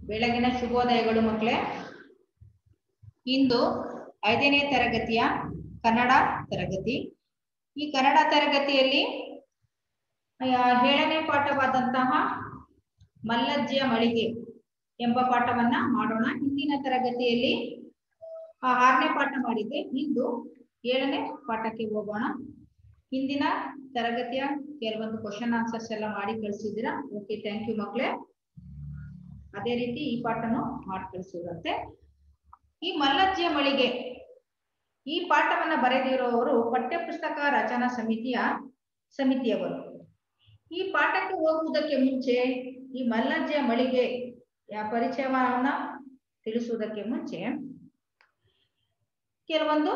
ಬೆಳಗಿನ ಶುಭೋದಯಗಳು ಮಕ್ಕಳೇ ಇಂದು ಐದನೇ ತರಗತಿಯ ಕನ್ನಡ ತರಗತಿ ಈ ಕನ್ನಡ ತರಗತಿಯಲ್ಲಿ ಆ, ಏಳನೇ ಪಾಠವಾದಂತಹ ಮಲ್ಲಜ್ಜಿಯ ಮಳಿಗೆ ಎಂಬ ಪಾಠವನ್ನ ಮಾಡೋಣ ಹಿಂದಿನ ತರಗತಿಯಲ್ಲಿ ಆ, ಆರನೇ ಪಾಠ ಮಾಡಿದ್ದೆ ಇಂದು ಏಳನೇ ಪಾಠಕ್ಕೆ ಹೋಗೋಣ ಹಿಂದಿನ ತರಗತಿಯ ಕೆಲವೊಂದು ಕ್ವಶನ್ ಆನ್ಸರ್ಸ್ ಎಲ್ಲ ಮಾಡಿ ಕಳಿಸಿದ್ದೀರಾ ಓಕೆ ಥ್ಯಾಂಕ್ ಯು ಮಕ್ಕಳೇ ಅದೇ ರೀತಿ ಈ ಪಾಠನು ಮಾಡಿ ಕಳಿಸಿರಂತೆ ಈ ಮಲ್ಲಜ್ಜಿಯ ಮಳಿಗೆ ಈ ಪಾಠವನ್ನ ಬರೆದಿರುವವರು ಪಠ್ಯಪುಸ್ತಕ ರಚನಾ ಸಮಿತಿಯ ಸಮಿತಿಯವರು ಈ ಪಾಠಕ್ಕೆ ಹೋಗುವುದಕ್ಕೆ ಮುಂಚೆ ಈ ಮಲ್ಲಜ್ಜಿಯ ಮಳಿಗೆ ಯಾ ಪರಿಚಯವನ್ನ ತಿಳಿಸುವುದಕ್ಕೆ ಮುಂಚೆ ಕೆಲವೊಂದು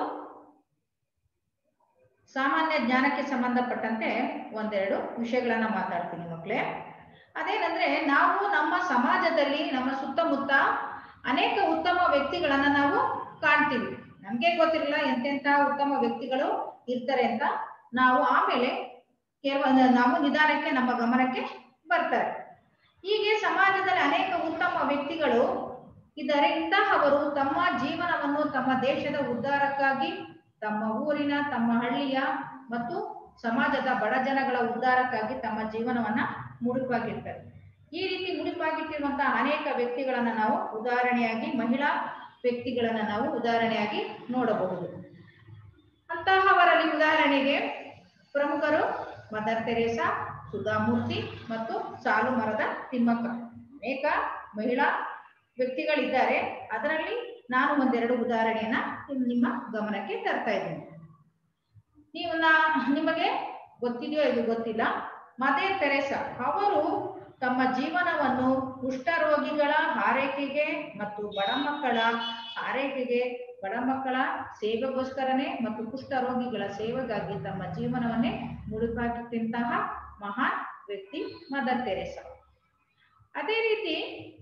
ಸಾಮಾನ್ಯ ಜ್ಞಾನಕ್ಕೆ ಸಂಬಂಧಪಟ್ಟಂತೆ ಒಂದೆರಡು ವಿಷಯಗಳನ್ನ ಮಾತಾಡ್ತೀನಿ ಮಕ್ಕಳೇ ಅದೇನಂದ್ರೆ ನಾವು ನಮ್ಮ ಸಮಾಜದಲ್ಲಿ ನಮ್ಮ ಸುತ್ತಮುತ್ತ ಅನೇಕ ಉತ್ತಮ ವ್ಯಕ್ತಿಗಳನ್ನ ನಾವು ಕಾಣ್ತೀವಿ ನಮ್ಗೆ ಗೊತ್ತಿರಲ್ಲ ಎಂತೆಂತ ಉತ್ತಮ ವ್ಯಕ್ತಿಗಳು ಇರ್ತಾರೆ ಅಂತ ನಾವು ಆಮೇಲೆ ಕೆಲವೊಂದು ನಾವು ನಿಧಾನಕ್ಕೆ ನಮ್ಮ ಗಮನಕ್ಕೆ ಬರ್ತಾರೆ ಹೀಗೆ ಸಮಾಜದಲ್ಲಿ ಅನೇಕ ಉತ್ತಮ ವ್ಯಕ್ತಿಗಳು ಇದ್ದಾರೆ ಇಂತಹವರು ತಮ್ಮ ಜೀವನವನ್ನು ತಮ್ಮ ದೇಶದ ಉದ್ಧಾರಕ್ಕಾಗಿ ತಮ್ಮ ಊರಿನ ತಮ್ಮ ಹಳ್ಳಿಯ ಮತ್ತು ಸಮಾಜದ ಬಡ ಜನಗಳ ಉದ್ಧಾರಕ್ಕಾಗಿ ತಮ್ಮ ಜೀವನವನ್ನ ಮುಡುಪಾಗಿರ್ತಾರೆ ಈ ರೀತಿ ಮುಡುಪಾಗಿಟ್ಟಿರುವಂತಹ ಅನೇಕ ವ್ಯಕ್ತಿಗಳನ್ನ ನಾವು ಉದಾಹರಣೆಯಾಗಿ ಮಹಿಳಾ ವ್ಯಕ್ತಿಗಳನ್ನ ನಾವು ಉದಾಹರಣೆಯಾಗಿ ನೋಡಬಹುದು ಅಂತಹವರಲ್ಲಿ ಉದಾಹರಣೆಗೆ ಪ್ರಮುಖರು ಮದರ್ ತೆರೇಸಾ ಸುಧಾಮೂರ್ತಿ ಮತ್ತು ಸಾಲು ಮರದ ತಿಮ್ಮಕ್ಕ ಅನೇಕ ಮಹಿಳಾ ವ್ಯಕ್ತಿಗಳಿದ್ದಾರೆ ಅದರಲ್ಲಿ ನಾನು ಒಂದೆರಡು ಉದಾಹರಣೆಯನ್ನ ನಿಮ್- ನಿಮ್ಮ ಗಮನಕ್ಕೆ ತರ್ತಾ ಇದ್ದೀನಿ ನೀವು ನಾ- ನಿಮಗೆ ಗೊತ್ತಿದೆಯೋ ಇದು ಗೊತ್ತಿಲ್ಲ ಮದರ್ ತೆರೇಸಾ ಅವರು ತಮ್ಮ ಜೀವನವನ್ನು ಕುಷ್ಠರೋಗಿಗಳ ಆರೈಕೆಗೆ ಮತ್ತು ಬಡ ಮಕ್ಕಳ ಆರೈಕೆಗೆ ಬಡ ಮಕ್ಕಳ ಸೇವೆಗೋಸ್ಕರನೇ ಮತ್ತು ಕುಷ್ಠರೋಗಿಗಳ ಸೇವೆಗಾಗಿ ತಮ್ಮ ಜೀವನವನ್ನೇ ಮುಡುಪಾಕಿಟ್ಟಂತಹ ಮಹಾನ್ ವ್ಯಕ್ತಿ ಮದರ್ ತೆರೇಸಾ ಅದೇ ರೀತಿ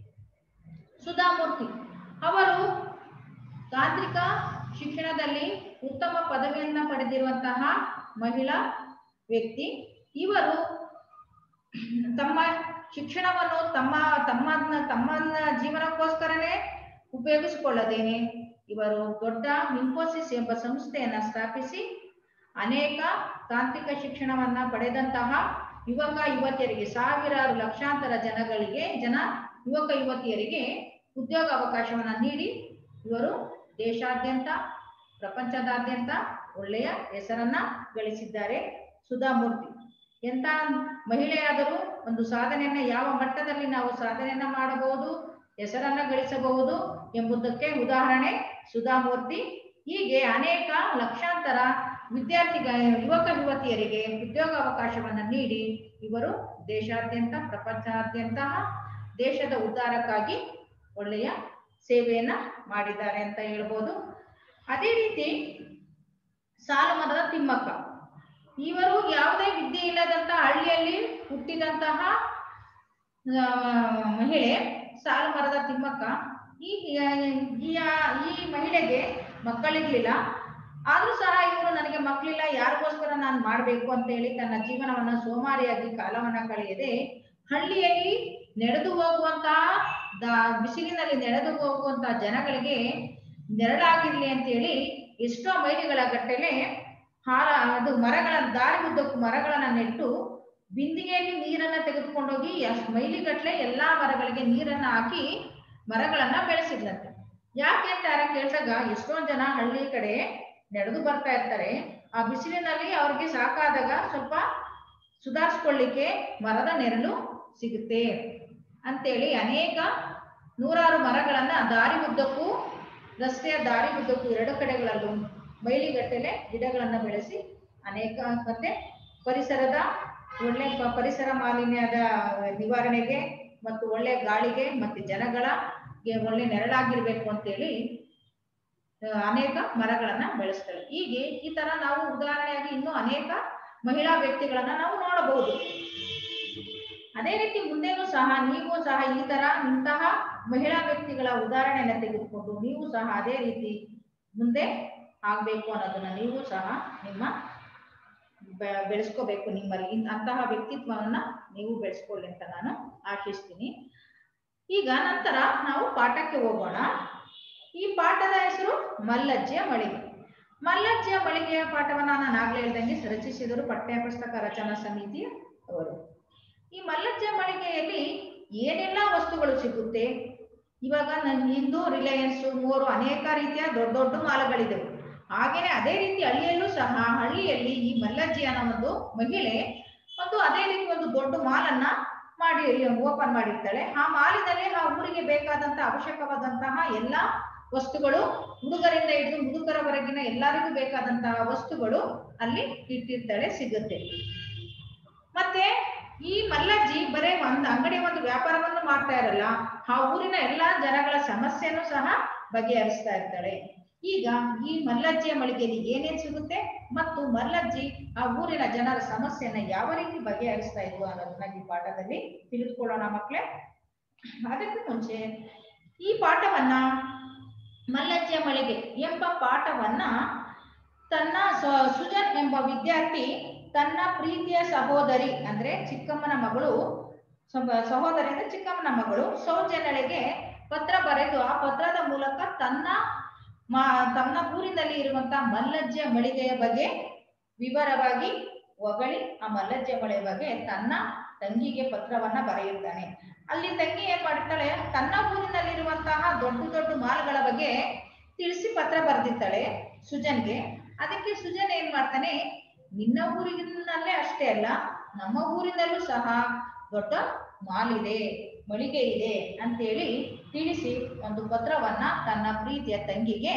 ಸುಧಾಮೂರ್ತಿ ಅವರು ತಾಂತ್ರಿಕ ಶಿಕ್ಷಣದಲ್ಲಿ ಉತ್ತಮ ಪದವಿಯನ್ನ ಪಡೆದಿರುವಂತಹ ಮಹಿಳಾ ವ್ಯಕ್ತಿ ಇವರು ತಮ್ಮ ಶಿಕ್ಷಣವನ್ನು ತಮ್ಮ ತಮ್ಮ ತಮ್ಮನ್ನ ಜೀವನಕ್ಕೋಸ್ಕರನೇ ಉಪಯೋಗಿಸಿಕೊಳ್ಳದೇನೆ ಇವರು ದೊಡ್ಡ ಇನ್ಫೋಸಿಸ್ ಎಂಬ ಸಂಸ್ಥೆಯನ್ನ ಸ್ಥಾಪಿಸಿ ಅನೇಕ ತಾಂತ್ರಿಕ ಶಿಕ್ಷಣವನ್ನ ಪಡೆದಂತಹ ಯುವಕ ಯುವತಿಯರಿಗೆ ಸಾವಿರಾರು ಲಕ್ಷಾಂತರ ಜನಗಳಿಗೆ ಜನ ಯುವಕ ಯುವತಿಯರಿಗೆ ಉದ್ಯೋಗ ಅವಕಾಶವನ್ನ ನೀಡಿ ಇವರು ದೇಶಾದ್ಯಂತ ಪ್ರಪಂಚದಾದ್ಯಂತ ಒಳ್ಳೆಯ ಹೆಸರನ್ನ ಗಳಿಸಿದ್ದಾರೆ ಸುಧಾಮೂರ್ತಿ ಎಂತ ಮಹಿಳೆಯಾದರೂ ಒಂದು ಸಾಧನೆಯನ್ನ ಯಾವ ಮಟ್ಟದಲ್ಲಿ ನಾವು ಸಾಧನೆಯನ್ನ ಮಾಡಬಹುದು ಹೆಸರನ್ನ ಗಳಿಸಬಹುದು ಎಂಬುದಕ್ಕೆ ಉದಾಹರಣೆ ಸುಧಾಮೂರ್ತಿ ಹೀಗೆ ಅನೇಕ ಲಕ್ಷಾಂತರ ವಿದ್ಯಾರ್ಥಿಗ ಯುವಕ ಯುವತಿಯರಿಗೆ ಉದ್ಯೋಗ ಅವಕಾಶವನ್ನ ನೀಡಿ ಇವರು ದೇಶಾದ್ಯಂತ ಪ್ರಪಂಚಾದ್ಯಂತ ದೇಶದ ಉದ್ಧಾರಕ್ಕಾಗಿ ಒಳ್ಳೆಯ ಸೇವೆಯನ್ನ ಮಾಡಿದ್ದಾರೆ ಅಂತ ಹೇಳ್ಬೋದು ಅದೇ ರೀತಿ ಸಾಲು ಮರದ ತಿಮ್ಮಕ್ಕ ಇವರು ಯಾವುದೇ ವಿದ್ಯೆ ಇಲ್ಲದಂತ ಹಳ್ಳಿಯಲ್ಲಿ ಹುಟ್ಟಿದಂತಹ ಆ, ಮಹಿಳೆ ಸಾಲು ಮರದ ತಿಮ್ಮಕ್ಕ ಈ ಈ ಈ ಮಹಿಳೆಗೆ ಮಕ್ಕಳಿರ್ಲಿಲ್ಲ ಆದ್ರೂ ಸಹ ಇವರು ನನಗೆ ಮಕ್ಕಳಿಲ್ಲ ಯಾರಿಗೋಸ್ಕರ ನಾನು ಮಾಡಬೇಕು ಅಂತ ಹೇಳಿ ತನ್ನ ಜೀವನವನ್ನ ಸೋಮಾರಿಯಾಗಿ ಕಾಲವನ್ನ ಕಳೆಯದೆ ಹಳ್ಳಿಯಲ್ಲಿ ನಡೆದು ಹೋಗುವಂತಹ ದ- ಬಿಸಿಲಿನಲ್ಲಿ ನಡೆದು ಹೋಗುವಂತಹ ಜನಗಳಿಗೆ ನೆರಳಾಗಿರ್ಲಿ ಅಂತ ಹೇಳಿ ಎಷ್ಟೋ ಮೈಲಿಗಳ ಗಟ್ಟಲೆ ಹಾರ ಅದು ಮರಗಳ ದಾರಿ ಉದ್ದಕ್ಕೂ ಮರಗಳನ್ನ ನೆಟ್ಟು ಬಿಂದಿಗೆಯಲ್ಲಿ ನೀರನ್ನ ತೆಗೆದುಕೊಂಡೋಗಿ ಅಷ್ಟು ಮೈಲಿಗಟ್ಲೆ ಎಲ್ಲಾ ಮರಗಳಿಗೆ ನೀರನ್ನ ಹಾಕಿ ಮರಗಳನ್ನ ಬೆಳೆಸಿದ್ಲಂತೆ ಯಾಕೆ ಅಂತ ಯಾರ ಕೇಳಿದಾಗ ಎಷ್ಟೊಂದ್ ಜನ ಹಳ್ಳಿ ಕಡೆ ನಡೆದು ಬರ್ತಾ ಇರ್ತಾರೆ ಆ ಬಿಸಿಲಿನಲ್ಲಿ ಅವ್ರಿಗೆ ಸಾಕಾದಾಗ ಸ್ವಲ್ಪ ಸುಧಾರಿಸ್ಕೊಳ್ಳಿಕ್ಕೆ ಮರದ ನೆರಳು ಸಿಗುತ್ತೆ ಅಂತೇಳಿ ಅನೇಕ ನೂರಾರು ಮರಗಳನ್ನ ದಾರಿ ಉದ್ದಕ್ಕೂ ರಸ್ತೆಯ ದಾರಿ ಉದ್ದಕ್ಕೂ ಎರಡು ಕಡೆಗಳಲ್ಲೂ ಮೈಲಿಗಟ್ಟಲೆ ಗಿಡಗಳನ್ನ ಬೆಳೆಸಿ ಅನೇಕ ಮತ್ತೆ ಪರಿಸರದ ಒಳ್ಳೆ ಪ- ಪರಿಸರ ಮಾಲಿನ್ಯದ ನಿವಾರಣೆಗೆ ಮತ್ತು ಒಳ್ಳೆ ಗಾಳಿಗೆ ಮತ್ತೆ ಜನಗಳ ಗೆ ಒಳ್ಳೆ ನೆರಳಾಗಿರ್ಬೇಕು ಅಂತೇಳಿ ಆ, ಅನೇಕ ಮರಗಳನ್ನ ಬೆಳೆಸ್ತಾರೆ ಹೀಗೆ ಈ ತರ ನಾವು ಉದಾಹರಣೆಯಾಗಿ ಇನ್ನೂ ಅನೇಕ ಮಹಿಳಾ ವ್ಯಕ್ತಿಗಳನ್ನ ನಾವು ನೋಡಬಹುದು ಅದೇ ರೀತಿ ಮುಂದೆನೂ ಸಹ ನೀವು ಸಹ ಈ ತರ ಇಂತಹ ಮಹಿಳಾ ವ್ಯಕ್ತಿಗಳ ಉದಾಹರಣೆಯನ್ನ ತೆಗೆದುಕೊಂಡು ನೀವು ಸಹ ಅದೇ ರೀತಿ ಮುಂದೆ ಆಗ್ಬೇಕು ಅನ್ನೋದನ್ನ ನೀವು ಸಹ ನಿಮ್ಮ ಬೆ- ಬೆಳೆಸ್ಕೋಬೇಕು ನಿಮ್ಮಲ್ಲಿ ಇನ್- ಅಂತಹ ವ್ಯಕ್ತಿತ್ವವನ್ನ ನೀವು ಬೆಳೆಸ್ಕೊಳ್ಳಿ ಅಂತ ನಾನು ಆಶಿಸ್ತೀನಿ ಈಗ ನಂತರ ನಾವು ಪಾಠಕ್ಕೆ ಹೋಗೋಣ ಈ ಪಾಠದ ಹೆಸರು ಮಲ್ಲಜ್ಜಿಯ ಮಳಿಗೆ ಮಲ್ಲಜ್ಜಿಯ ಮಳಿಗೆಯ ಪಾಠವನ್ನ ನಾನು ಆಗ್ಲೇ ಹೇಳ್ದಂಗೆ ರಚಿಸಿದರು ಪಠ್ಯ ಪುಸ್ತಕ ರಚನಾ ಸಮಿತಿ ಅವರು ಈ ಮಲ್ಲಜ್ಜಿಯ ಮಳಿಗೆಯಲ್ಲಿ ಏನೆಲ್ಲ ವಸ್ತುಗಳು ಸಿಗುತ್ತೆ ಇವಾಗ ನನ್ನ ಇಂದು ರಿಲಯನ್ಸ್ ಮೂರು ಅನೇಕ ರೀತಿಯ ದೊಡ್ಡ ದೊಡ್ಡ ಮಾಲುಗಳಿದ್ದವು ಹಾಗೇನೆ ಅದೇ ರೀತಿ ಹಳ್ಳಿಯಲ್ಲೂ ಸಹ ಹಳ್ಳಿಯಲ್ಲಿ ಈ ಮಲ್ಲಜ್ಜಿ ಅನ್ನೋ ಒಂದು ಮಹಿಳೆ ಒಂದು ಅದೇ ರೀತಿ ಒಂದು ದೊಡ್ಡ ಮಾಲನ್ನ ಮಾಡಿ ಓಪನ್ ಮಾಡಿರ್ತಾಳೆ ಆ ಮಾಲಿನಲ್ಲಿ ಆ ಊರಿಗೆ ಬೇಕಾದಂತ ಅವಶ್ಯಕವಾದಂತಹ ಎಲ್ಲಾ ವಸ್ತುಗಳು ಹುಡುಗರಿಂದ ಹಿಡಿದು ಮುದುಕರವರೆಗಿನ ಎಲ್ಲರಿಗೂ ಬೇಕಾದಂತಹ ವಸ್ತುಗಳು ಅಲ್ಲಿ ಇಟ್ಟಿರ್ತಾಳೆ ಸಿಗುತ್ತೆ ಮತ್ತೆ ಈ ಮಲ್ಲಜ್ಜಿ ಬರೇ ಒಂದು ಅಂಗಡಿ ಒಂದು ವ್ಯಾಪಾರವನ್ನು ಮಾಡ್ತಾ ಇರಲ್ಲ ಆ ಊರಿನ ಎಲ್ಲಾ ಜನಗಳ ಸಮಸ್ಯೆನೂ ಸಹ ಬಗೆಹರಿಸ್ತಾ ಇರ್ತಾಳೆ ಈಗ ಈ ಮಲ್ಲಜ್ಜಿಯ ಮಳಿಗೆಯಲ್ಲಿ ಏನೇನ್ ಸಿಗುತ್ತೆ ಮತ್ತು ಮಲ್ಲಜ್ಜಿ ಆ ಊರಿನ ಜನರ ಸಮಸ್ಯೆನ ಯಾವ ರೀತಿ ಬಗೆಹರಿಸ್ತಾ ಇದ್ವು ಅನ್ನೋದನ್ನ ಈ ಪಾಠದಲ್ಲಿ ತಿಳಿದುಕೊಳ್ಳೋಣ ಮಕ್ಕಳೇ ಅದಕ್ಕೂ ಮುಂಚೆ ಈ ಪಾಠವನ್ನ ಮಲ್ಲಜ್ಜಿಯ ಮಳಿಗೆ ಎಂಬ ಪಾಠವನ್ನ ತನ್ನ ಸ- ಸುಜನ್ ಎಂಬ ವಿದ್ಯಾರ್ಥಿ ತನ್ನ ಪ್ರೀತಿಯ ಸಹೋದರಿ ಅಂದ್ರೆ ಚಿಕ್ಕಮ್ಮನ ಮಗಳು ಸೊಬ- ಸಹೋದರಿ ಅಂದ್ರೆ ಚಿಕ್ಕಮ್ಮನ ಮಗಳು ಸೌಜನ್ಯಳಿಗೆ ಪತ್ರ ಬರೆದು ಆ ಪತ್ರದ ಮೂಲಕ ತನ್ನ ಮಾ ತನ್ನ ಊರಿನಲ್ಲಿ ಇರುವಂತಹ ಮಲ್ಲಜ್ಜಿಯ ಮಳಿಗೆಯ ಬಗ್ಗೆ ವಿವರವಾಗಿ ಹೊಗಳಿ ಆ ಮಲ್ಲಜ್ಜಿಯ ಮಳೆಯ ಬಗ್ಗೆ ತನ್ನ ತಂಗಿಗೆ ಪತ್ರವನ್ನ ಬರೆಯುತ್ತಾನೆ ಅಲ್ಲಿ ತಂಗಿ ಏನ್ ಮಾಡ್ತಾಳೆ ತನ್ನ ಊರಿನಲ್ಲಿರುವಂತಹ ದೊಡ್ಡ ದೊಡ್ಡ ಮಾಲ್ಗಳ ಬಗ್ಗೆ ತಿಳಿಸಿ ಪತ್ರ ಬರೆದಿದ್ದಾಳೆ ಸುಜನ್ಗೆ ಅದಕ್ಕೆ ಸುಜನ್ ಏನ್ ಮಾಡ್ತಾನೆ ನಿನ್ನ ಊರಿನಲ್ಲೇ ಅಷ್ಟೇ ಅಲ್ಲ ನಮ್ಮ ಊರಿನಲ್ಲೂ ಸಹ ದೊಡ್ಡ ಮಾಲ್ ಇದೆ ಮಳಿಗೆ ಇದೆ ಅಂತೇಳಿ ತಿಳಿಸಿ ಒಂದು ಪತ್ರವನ್ನ ತನ್ನ ಪ್ರೀತಿಯ ತಂಗಿಗೆ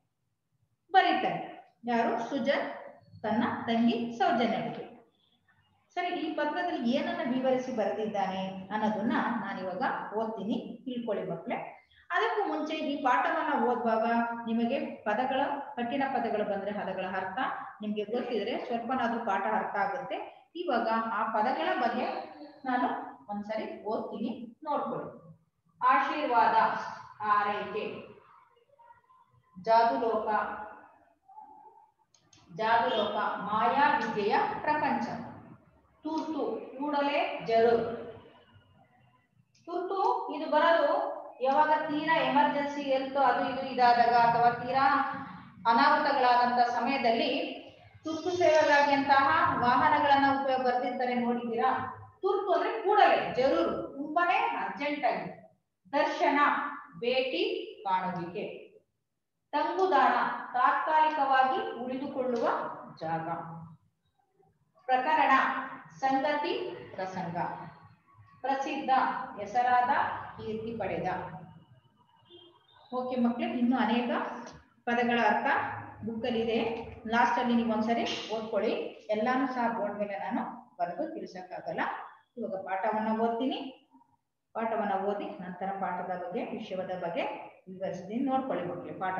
ಬರೀತಾನೆ ಯಾರು ಸುಜನ್ ತನ್ನ ತಂಗಿ ಸೌಜನ್ಯಕ್ಕೆ ಸರಿ ಈ ಪತ್ರದಲ್ಲಿ ಏನನ್ನ ವಿವರಿಸಿ ಬರೆದಿದ್ದಾನೆ ಅನ್ನೋದನ್ನ ನಾನಿವಾಗ ಓದ್ತೀನಿ ತಿಳ್ಕೊಳ್ಳಿ ಮಕ್ಕಳೇ ಅದಕ್ಕೂ ಮುಂಚೆ ಈ ಪಾಠವನ್ನ ಓದುವಾಗ ನಿಮಗೆ ಪದಗಳ ಕಠಿಣ ಪದಗಳು ಬಂದ್ರೆ ಪದಗಳ ಅರ್ಥ ನಿಮ್ಗೆ ಗೊತ್ತಿದ್ರೆ ಸ್ವಲ್ಪನಾದ್ರೂ ಪಾಠ ಅರ್ಥ ಆಗುತ್ತೆ ಇವಾಗ ಆ ಪದಗಳ ಬಗ್ಗೆ ನಾನು ಒಂದ್ಸರಿ ಓದ್ತೀನಿ ನೋಡ್ಕೊಳ್ಳಿ ಆಶೀರ್ವಾದ ಆರೈಕೆ ಜಾದುಲೋಕ ಜಾದುಲೋಕ ಮಾಯಾ ವಿದ್ಯೆಯ ಪ್ರಪಂಚ ತುರ್ತು ಕೂಡಲೇ ಜರೂರ್ ತುರ್ತು ಇದು ಬರೋದು ಯಾವಾಗ ತೀರಾ ಎಮರ್ಜೆನ್ಸಿ ಎಲ್ತೋ ಅದು ಇದು ಇದಾದಾಗ ಅಥವಾ ತೀರಾ ಅನಾಹುತಗಳಾದಂತ ಸಮಯದಲ್ಲಿ ತುರ್ತು ಸೇವೆಗಾಗಿಂತಹ ವಾಹನಗಳನ್ನ ಉಪಯೋಗ ಬರ್ದಿರ್ತಾರೆ ನೋಡಿದ್ದೀರಾ ತುರ್ತು ಅಂದ್ರೆ ಕೂಡಲೇ ಜರೂರು ತುಂಬಾನೇ ಅರ್ಜೆಂಟ್ ಆಗಿ ದರ್ಶನ ಭೇಟಿ ಕಾಣುವಿಕೆ ತಂಗುದಾಣ ತಾತ್ಕಾಲಿಕವಾಗಿ ಉಳಿದುಕೊಳ್ಳುವ ಜಾಗ ಪ್ರಕರಣ ಸಂಗತಿ ಪ್ರಸಂಗ ಪ್ರಸಿದ್ಧ ಹೆಸರಾದ ಕೀರ್ತಿ ಪಡೆದ ಓಕೆ ಮಕ್ಕಳೇ ಇನ್ನು ಅನೇಕ ಪದಗಳ ಅರ್ಥ ಬುಕ್ಕಲ್ಲಿದೆ ಲಾಸ್ಟ್ ಅಲ್ಲಿ ನೀವು ಒಂದ್ಸರಿ ಓದ್ಕೊಳ್ಳಿ ಎಲ್ಲಾನು ಸಹ ಬೋರ್ಡ್ ಮೇಲೆ ನಾನು ಬರೆದು ತಿಳಿಸಕ್ಕಾಗಲ್ಲ ಇವಾಗ ಪಾಠವನ್ನ ಓದ್ತೀನಿ ಪಾಠವನ್ನ ಓದಿ ನಂತರ ಪಾಠದ ಬಗ್ಗೆ ವಿಷಯದ ಬಗ್ಗೆ ವಿವರಿಸ್ತೀನಿ ನೋಡ್ಕೊಳ್ಳಿ ಮಕ್ಕಳೇ ಪಾಠ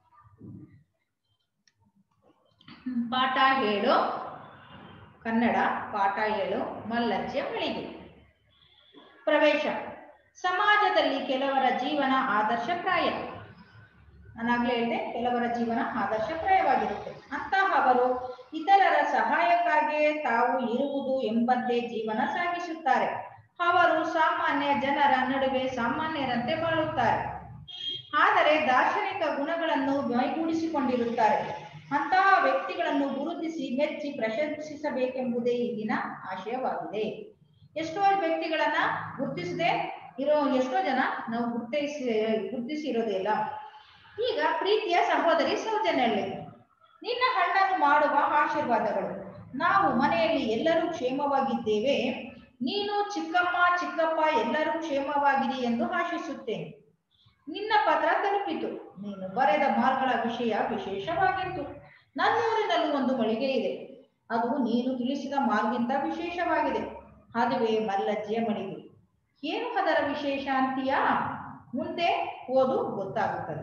ಹ್ಮ್, ಪಾಠ ಏಳು ಕನ್ನಡ ಪಾಠ ಏಳು ಮಲ್ಲಜ್ಜೆ ಮಳಿಗೆ ಪ್ರವೇಶ ಸಮಾಜದಲ್ಲಿ ಕೆಲವರ ಜೀವನ ಆದರ್ಶಪ್ರಾಯ ನಾನಾಗ್ಲೇ ಹೇಳಿದೆ ಕೆಲವರ ಜೀವನ ಆದರ್ಶಪ್ರಾಯವಾಗಿರುತ್ತೆ ಅಂತಹವರು ಇತರರ ಸಹಾಯಕ್ಕಾಗಿಯೇ ತಾವು ಇರುವುದು ಎಂಬಂತೆ ಜೀವನ ಸಾಗಿಸುತ್ತಾರೆ ಅವರು ಸಾಮಾನ್ಯ ಜನರ ನಡುವೆ ಸಾಮಾನ್ಯರಂತೆ ಬಾಳುತ್ತಾರೆ ಆದರೆ ದಾರ್ಶನಿಕ ಗುಣಗಳನ್ನು ಮೈಗೂಡಿಸಿಕೊಂಡಿರುತ್ತಾರೆ ಅಂತಹ ವ್ಯಕ್ತಿಗಳನ್ನು ಗುರುತಿಸಿ ಮೆಚ್ಚಿ ಪ್ರಶಂಸಿಸಬೇಕೆಂಬುದೇ ಇಲ್ಲಿನ ಆಶಯವಾಗಿದೆ ಎಷ್ಟೋ ವ್ಯಕ್ತಿಗಳನ್ನ ಗುರುತಿಸದೆ ಇರೋ ಎಷ್ಟೋ ಜನ ನಾವು ಗುರುತಿಸಿ ಗುರುತಿಸಿ ಇರೋದೇ ಇಲ್ಲ ಈಗ ಪ್ರೀತಿಯ ಸಹೋದರಿ ಸೌಜನ್ಯಲ್ಲಿ ನಿನ್ನ ಹಣ್ಣನ್ನು ಮಾಡುವ ಆಶೀರ್ವಾದಗಳು ನಾವು ಮನೆಯಲ್ಲಿ ಎಲ್ಲರೂ ಕ್ಷೇಮವಾಗಿದ್ದೇವೆ ನೀನು ಚಿಕ್ಕಮ್ಮ ಚಿಕ್ಕಪ್ಪ ಎಲ್ಲರೂ ಕ್ಷೇಮವಾಗಿರಿ ಎಂದು ಆಶಿಸುತ್ತೇನೆ ನಿನ್ನ ಪತ್ರ ತಲುಪಿತು ನೀನು ಬರೆದ ಮಾರ್ಗಳ ವಿಷಯ ವಿಶೇಷವಾಗಿತ್ತು ನನ್ನೂರಿನಲ್ಲಿ ಒಂದು ಮಳಿಗೆ ಇದೆ ಅದು ನೀನು ತಿಳಿಸಿದ ಮಾರ್ಗಿಂತ ವಿಶೇಷವಾಗಿದೆ ಅದುವೇ ಮಲ್ಲಜ್ಜಿಯ ಮಳಿಗೆ ಏನು ಅದರ ವಿಶೇಷ ಅಂತೀಯಾ ಮುಂದೆ ಓದು ಗೊತ್ತಾಗುತ್ತದೆ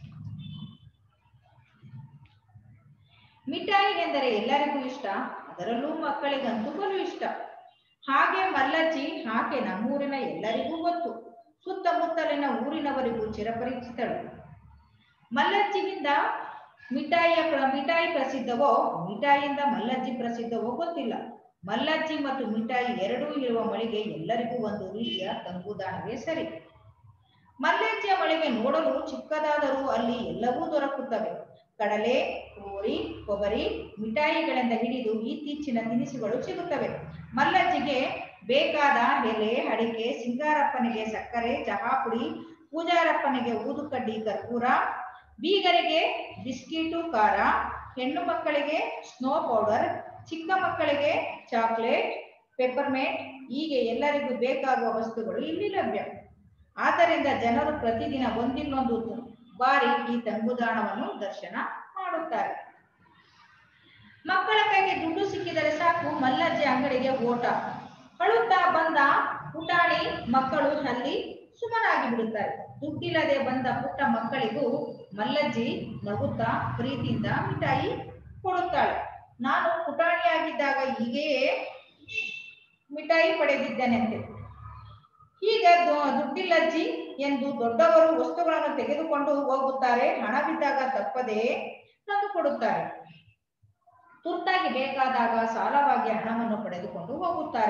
ಮಿಠಾಯಿ ಎಂದರೆ ಎಲ್ಲರಿಗೂ ಇಷ್ಟ ಅದರಲ್ಲೂ ಮಕ್ಕಳಿಗಂತೂ ಬಲು ಇಷ್ಟ ಹಾಗೆ ಮಲ್ಲಜ್ಜಿ ಹಾಗೆ ನಮ್ಮೂರಿನ ಎಲ್ಲರಿಗೂ ಗೊತ್ತು ಸುತ್ತಮುತ್ತಲಿನ ಊರಿನವರಿಗೂ ಚಿರಪರಿಚಿತಳು ಮಲ್ಲಜ್ಜಿಯಿಂದ ಮಿಠಾಯಿಯ ಪ್ರ- ಮಿಠಾಯಿ ಪ್ರಸಿದ್ಧವೋ ಮಿಠಾಯಿಯಿಂದ ಮಲ್ಲಜ್ಜಿ ಪ್ರಸಿದ್ಧವೋ ಗೊತ್ತಿಲ್ಲ ಮಲ್ಲಜ್ಜಿ ಮತ್ತು ಮಿಠಾಯಿ ಎರಡೂ ಇರುವ ಮಳಿಗೆ ಎಲ್ಲರಿಗೂ ಒಂದು ರೀತಿಯ ತಂಗುದಾಣವೇ ಸರಿ ಮಲ್ಲೆಜ್ಜೆಯ ಮಳಿಗೆ ನೋಡಲು ಚಿಕ್ಕದಾದರೂ ಅಲ್ಲಿ ಎಲ್ಲವೂ ದೊರಕುತ್ತವೆ ಕಡಲೆ ಪೂರಿ ಕೊಬ್ಬರಿ ಮಿಠಾಯಿಗಳಿಂದ ಹಿಡಿದು ಇತ್ತೀಚಿನ ತಿನಿಸುಗಳು ಸಿಗುತ್ತವೆ ಮಲ್ಲಜ್ಜಿಗೆ ಬೇಕಾದ ಎಲೆ ಅಡಿಕೆ ಸಿಂಗಾರಪ್ಪನಿಗೆ ಸಕ್ಕರೆ ಚಹಾ ಪುಡಿ ಪೂಜಾರಪ್ಪನಿಗೆ ಊದುಕಡ್ಡಿ ಕರ್ಪೂರ ಬೀಗರಿಗೆ ಬಿಸ್ಕಿಟು ಖಾರ ಹೆಣ್ಣು ಮಕ್ಕಳಿಗೆ ಸ್ನೋ ಪೌಡರ್ ಚಿಕ್ಕ ಮಕ್ಕಳಿಗೆ ಚಾಕ್ಲೇಟ್ ಪೆಪ್ಪರ್ಮೇಟ್ ಹೀಗೆ ಎಲ್ಲರಿಗೂ ಬೇಕಾಗುವ ವಸ್ತುಗಳು ಇಲ್ಲಿ ಲಭ್ಯ ಆದ್ದರಿಂದ ಜನರು ಪ್ರತಿದಿನ ಒಂದಿಲ್ಲೊಂದು ಬಾರಿ ಈ ತಂಗುದಾಣವನ್ನು ದರ್ಶನ ಮಾಡುತ್ತಾರೆ ಮಕ್ಕಳ ಕೈಗೆ ದುಡ್ಡು ಸಿಕ್ಕಿದರೆ ಸಾಕು ಮಲ್ಲಜ್ಜಿ ಅಂಗಡಿಗೆ ಓಟ ಅಳುತ್ತಾ ಬಂದ ಪುಟಾಣಿ ಮಕ್ಕಳು ಅಲ್ಲಿ ಸುಮ್ಮನಾಗಿ ಬಿಡುತ್ತಾರೆ ದುಡ್ಡಿಲ್ಲದೆ ಬಂದ ಪುಟ್ಟ ಮಕ್ಕಳಿಗೂ ಮಲ್ಲಜ್ಜಿ ನಗುತ್ತಾ ಪ್ರೀತಿಯಿಂದ ಮಿಠಾಯಿ ಕೊಡುತ್ತಾಳೆ ನಾನು ಪುಟಾಣಿಯಾಗಿದ್ದಾಗ ಹೀಗೆಯೇ ಮಿಠಾಯಿ ಪಡೆದಿದ್ದೇನೆಂತೆ ಈಗ ದು- ದುಡ್ಡಿಲ್ಲಜ್ಜಿ ಎಂದು ದೊಡ್ಡವರು ವಸ್ತುಗಳನ್ನು ತೆಗೆದುಕೊಂಡು ಹೋಗುತ್ತಾರೆ ಹಣವಿದ್ದಾಗ ತಪ್ಪದೇ ತಂದು ಕೊಡುತ್ತಾರೆ ತುರ್ತಾಗಿ ಬೇಕಾದಾಗ ಸಾಲವಾಗಿ ಹಣವನ್ನು ಪಡೆದುಕೊಂಡು ಹೋಗುತ್ತಾರೆ